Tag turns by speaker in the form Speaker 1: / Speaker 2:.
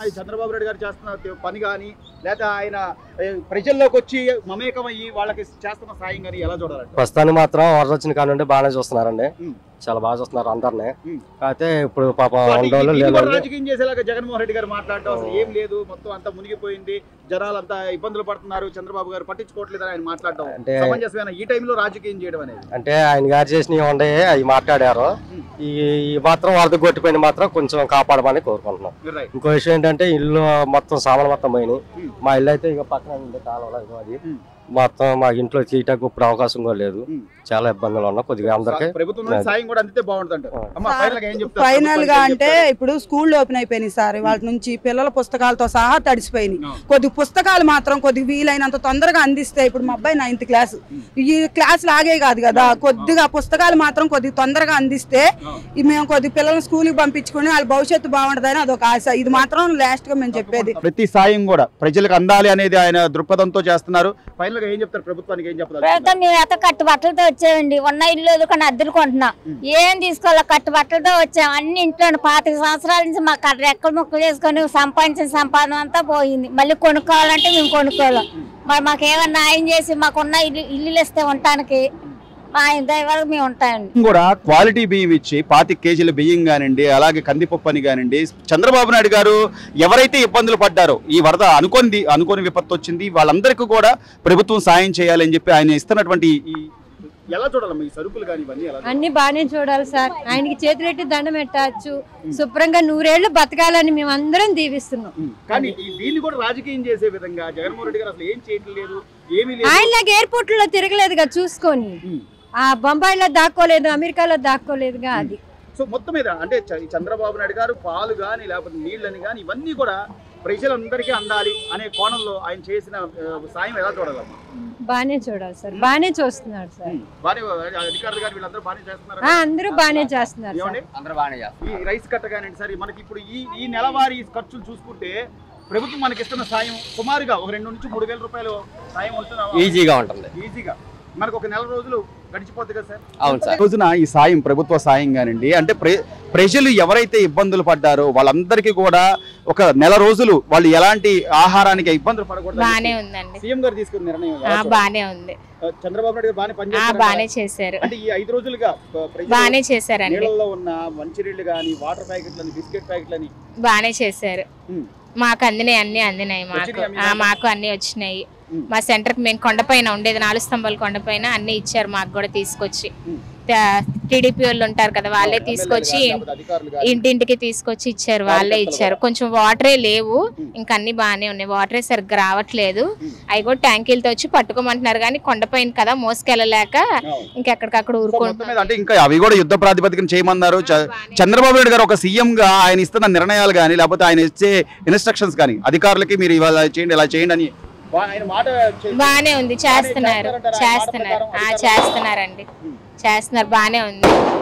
Speaker 1: ఈ చంద్రబాబు నాయుడు గారు చేస్తున్న పని కానీ లేదా ఆయన ఏ, ప్రజల్లోకి వచ్చి మమేకమయ్యి వాళ్ళకి చేస్తున్న సాయం కానీ ఎలా చూడాలంటే
Speaker 2: ప్రస్తుతానికి మాత్రం వరద వచ్చిన కాడ నుండి బాగానే చూస్తున్నారండి
Speaker 1: ఉమ్.
Speaker 2: చాలా బాగా చూస్తున్నారు అందరినీ
Speaker 1: ఉమ్.
Speaker 2: అయితే ఇప్పుడు పాపం
Speaker 1: అంటే
Speaker 2: ఉండోళ్ళు
Speaker 1: ఇది కూడా
Speaker 2: లేని
Speaker 1: రాజకీయం చేసేలాగా జగన్మోహన్ రెడ్డి గారు మాట్లాడటం అసలు ఏం లేదు మొత్తం అంతా మునిగిపోయింది జనాలంతా ఇబ్బందులు పడుతున్నారు చంద్రబాబు గారు పట్టించుకోవట్లేదు ఆయన మాట్లాడటం
Speaker 2: అంటే
Speaker 1: సమంజసమైన ఈ టైంలో రాజకీయం చేయడం అనేది
Speaker 2: అంటే ఆయన గారు చేసినవి ఉన్నాయి అవి మాట్లాడారు
Speaker 1: ఉమ్.
Speaker 2: ఈ ఈ మాత్రం వరద కొట్టిపోయిన మాత్రం కొంచెం కాపాడమని కోరుకుంటున్నాం
Speaker 1: You're right.
Speaker 2: ఇంకో విషయం ఏంటంటే ఇల్లు మొత్తం సామాన్ మొత్తం పోయినాయి
Speaker 1: ఉమ్.
Speaker 2: మా ఇల్లు అయితే ఇక పక్కన ఉంది కాలువలో ఇగో అది
Speaker 1: ఉమ్.
Speaker 2: మొత్తం మా ఇంట్లో తీయటానికి ఇప్పుడు అవకాశం కూడా లేదు
Speaker 1: ఉమ్.
Speaker 2: చాలా ఇబ్బందులు ఉన్నా కొద్దిగా అందరికి
Speaker 1: ప్రభుత్వం నుండి సాయం కూడా అందితే బాగుంటుంది అంటారు
Speaker 2: ఆ.
Speaker 1: అమ్మ ఫైనల్ గా ఏం చెప్తారు
Speaker 3: ఫైనల్ గా
Speaker 1: ప్రభుత్వానికి ఏం
Speaker 3: అంటే
Speaker 1: చెప్తారు?
Speaker 3: ఇప్పుడు స్కూల్ ఓపెన్ అయిపోయినాయి సార్ వాటి నుంచి పిల్లల పుస్తకాలతో సహా తడిసిపోయినాయి
Speaker 1: ఆ.
Speaker 3: కొద్ది పుస్తకాలు మాత్రం కొద్దిగా వీలైనంత తొందరగా అందిస్తే ఇప్పుడు మా అబ్బాయి నైన్త్ క్లాస్ ఈ క్లాస్ లాగే కాదు కదా కొద్దిగా పుస్తకాలు మాత్రం కొద్దిగా తొందరగా అందిస్తే
Speaker 1: ఆ.
Speaker 3: ఈ మేము కొద్ది పిల్లల్ని స్కూల్కి పంపించుకుని వాళ్ళ భవిష్యత్తు బాగుంటుందని అదొక ఆశ ఇది మాత్రం లాస్ట్ గా మేము చెప్పేది
Speaker 1: ప్రతి సాయం కూడా ప్రజలకు అందాలి అనేది ఆయన దృక్పథంతో చేస్తున్నారు ఫైనల్ గా ఏం చెప్తారు ప్రభుత్వానికి ఏం చెప్పాలి
Speaker 4: ప్రభుత్వం మేము ఎంత కట్టుబట్టలతో వచ్చామండి ఉన్న ఇల్లు వదులుకొని అద్దెలు కొంటున్నాం ఏం తీసుకోవాలో కట్టుబట్టలతో వచ్చాం అన్ని ఇంట్లో పాతిక సంవత్సరాల నుంచి మాకు అక్కడ రెక్కలు ముక్కలు చేసుకొని సంపాదించిన సంపాదన అంతా పోయింది మళ్ళీ కొనుక్కోవాలంటే మేము కొనుక్కోలేం మరి మాకు ఏమైనా న్యాయం చేసి మాకున్న ఇల్లు ఇల్లులు ఇస్తే ఉండటానికి మా దయ వరకు మేము ఉంటామండి
Speaker 1: కూడా క్వాలిటీ బియ్యం ఇచ్చి పాతి కేజీల బియ్యం కానివ్వండి అలాగే కందిపప్పు అని కానివ్వండి చంద్రబాబు నాయుడు గారు ఎవరైతే ఇబ్బందులు పడ్డారో ఈ వరద అనుకోని అనుకోని విపత్తు వచ్చింది వాళ్ళందరికీ కూడా ప్రభుత్వం సాయం చేయాలని చెప్పి ఆయన ఇస్తున్నటువంటి ఈ ఎలా చూడాలమ్మా ఈ సరుకులు కానీ ఇవన్నీ ఎలా
Speaker 5: అన్ని బాగానే చూడాలి సార్ ఆయనకి చేతులెట్టి దండం పెట్టచ్చు శుభ్రంగా నూరేళ్లు బతకాలని మేము అందరం దీవిస్తున్నాం
Speaker 1: ఉమ్. కానీ ఈ- దీన్ని కూడా రాజకీయం చేసే విధంగా జగన్మోహన్ రెడ్డి గారు అసలు ఏం చేయట్లేదు ఏమీ లేదు
Speaker 5: ఆయనలాగా ఎయిర్పోర్ట్ లో తిరగలేదుగా చూసుకొని
Speaker 1: ఉమ్.
Speaker 5: ఆ బొంబాయిలో దాక్కోలేదు అమెరికాలో దాక్కోలేదుగా అది
Speaker 1: సో మొత్తం మీద అంటే చ- ఈ చంద్రబాబు నాయుడు గారు పాలు కానీ లేకపోతే నీళ్ళని కానీ ఇవన్నీ కూడా ప్రజలందరికీ అందాలి అనే కోణంలో ఆయన చేసిన ఆ, సాయం ఎలా చూడాలమ్మా
Speaker 5: బాగానే చూడాలి సార్ బాగానే చూస్తున్నాడు సార్
Speaker 1: ఉమ్. బానే అధికారులు కానీ వీళ్ళందరూ బాగానే చేస్తున్నారు
Speaker 5: ఆ, అందరూ బాగానే చేస్తున్నారు సార్
Speaker 1: ఏమండి
Speaker 2: అందరూ బాగానే
Speaker 1: ఈ రైస్ కట్ట కానివ్వండి సరే మనకి ఇప్పుడు ఈ ఈ నెలవారీ ఖర్చులు చూసుకుంటే ప్రభుత్వం మనకి ఇస్తున్న సాయం సుమారుగా ఒక రెండు నుంచి మూడు వేల రూపాయలు సాయం ఉంటున్నా
Speaker 2: ఈజీగా ఉంటుంది
Speaker 1: ఈజీగా మనకు ఒక నెల రోజులు గడిచిపోతుంది కదా సార్
Speaker 2: అవును సార్
Speaker 1: రోజున ఈ సాయం ప్రభుత్వ సాయం కానివ్వండి అంటే ప్ర- ప్రజలు ఎవరైతే ఇబ్బందులు పడ్డారో వాళ్ళందరికీ కూడా ఒక నెల రోజులు వాళ్ళు ఎలాంటి ఆహారానికి ఇబ్బందులు పడకూడదు
Speaker 6: బానే ఉందండి
Speaker 1: సీఎం గారు తీసుకున్న నిర్ణయం ఎలా
Speaker 6: ఆ
Speaker 1: చూడాలి?
Speaker 6: బానే ఉంది
Speaker 1: ఆ, చంద్రబాబు నాయుడు గారు బాగానే
Speaker 6: ఆ
Speaker 1: పనిచేస్తారు
Speaker 6: బానే చేశారు
Speaker 1: అంటే ఈ ఐదు రోజులుగా ప- ప్రజలు
Speaker 6: బానే చేశారండి
Speaker 1: నీళ్ళల్లో ఉన్న మంచినీళ్ళు కానీ వాటర్ ప్యాకెట్లని బిస్కెట్ ప్యాకెట్లని
Speaker 6: బానే చేశారు
Speaker 1: ఉమ్.
Speaker 6: మాకు అందినాయి అన్ని అందినాయి మాకు
Speaker 1: వచ్చినాయా మీ
Speaker 6: ఆ,
Speaker 1: దాంట్లో?
Speaker 6: మాకు అన్ని వచ్చినాయి
Speaker 1: ఉమ్.
Speaker 6: మా సెంటర్ కి మేము కొండపైన ఉండేది నాలుగు స్తంభాల కొండపైన అన్ని ఇచ్చారు మాకు కూడా తీసుకొచ్చి
Speaker 1: ఉమ్.
Speaker 6: టీడీపీ వాళ్ళు ఉంటారు కదా వాళ్ళే తీసుకొచ్చి
Speaker 1: ఎమ్మెల్యేలు కానీ, లేకపోతే అధికారులు కానీ.
Speaker 6: ఇంటింటికి తీసుకొచ్చి ఇచ్చారు వాళ్ళే
Speaker 1: కార్యకర్తలు
Speaker 6: ఇచ్చారు కొంచెం వాటరే లేవు
Speaker 1: ఉమ్.
Speaker 6: ఇంకా అన్ని బాగానే ఉన్నాయి వాటరే సరిగ్గా రావట్లేదు
Speaker 1: ఉమ్.
Speaker 6: అవి కూడా ట్యాంకీలతో వచ్చి పట్టుకోమంటున్నారు కానీ కొండపైన కదా మోసుకెళ్ళలేక
Speaker 1: అవును.
Speaker 6: ఇంకెక్కడికక్కడ
Speaker 1: సో మొత్తం
Speaker 6: ఊరుకుంటున్నారు
Speaker 1: మీద అంటే ఇంకా అవి కూడా యుద్ధ ప్రాతిపదికన చేయమన్నారు చ-
Speaker 6: బానే.
Speaker 1: చంద్రబాబు నాయుడు గారు ఒక సీఎం గా ఆయన ఇస్తున్న నిర్ణయాలు కానీ లేకపోతే ఆయన ఇచ్చే ఇన్స్ట్రక్షన్స్ కానీ అధికారులకి మీరు ఇవాళ చేయండి ఇలా చేయండి అని వా- ఆయన మాట చే-
Speaker 6: బానే ఉంది చేస్తున్నారు
Speaker 1: చేస్తారంటారా? ఆ మాట
Speaker 6: చేస్తున్నారు
Speaker 1: ప్రకారం
Speaker 6: ఆ
Speaker 1: అధికారులు-
Speaker 6: చేస్తున్నారండి
Speaker 1: ఉమ్.
Speaker 6: చేస్తున్నారు బానే ఉంది